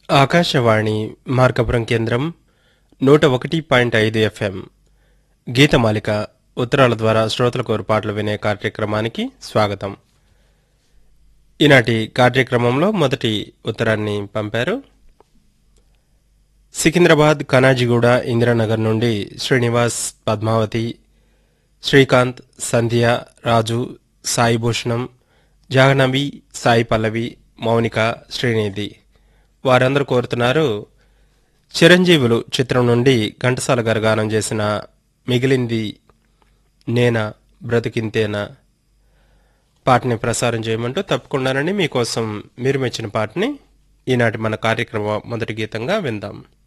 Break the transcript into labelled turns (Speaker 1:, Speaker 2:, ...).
Speaker 1: ఆకాశవాణి మార్కపురం కేంద్రం నూట ఒకటి పాయింట్ ఐదు ఎఫ్ఎం గీతమాలిక ఉత్తరాల ద్వారా శ్రోతల కోరు పాటలు వినే కార్యక్రమానికి స్వాగతం ఈనాటి కార్యక్రమంలో మొదటి ఉత్తరాన్ని పంపారు సికింద్రాబాద్ కనాజిగూడ ఇందిరానగర్ నుండి శ్రీనివాస్ పద్మావతి శ్రీకాంత్ సంధ్య రాజు సాయిభూషణం జాహ్నవి సాయి పల్లవి మౌనిక శ్రీనిధి వారందరూ కోరుతున్నారు చిరంజీవులు చిత్రం నుండి ఘంటసాల గారు గానం చేసిన మిగిలింది నేనా బ్రతికింతేనా పాటని ప్రసారం చేయమంటూ తప్పకుండానండి మీకోసం మీరు మెచ్చిన పాటని ఈనాటి మన కార్యక్రమ మొదటి గీతంగా విందాం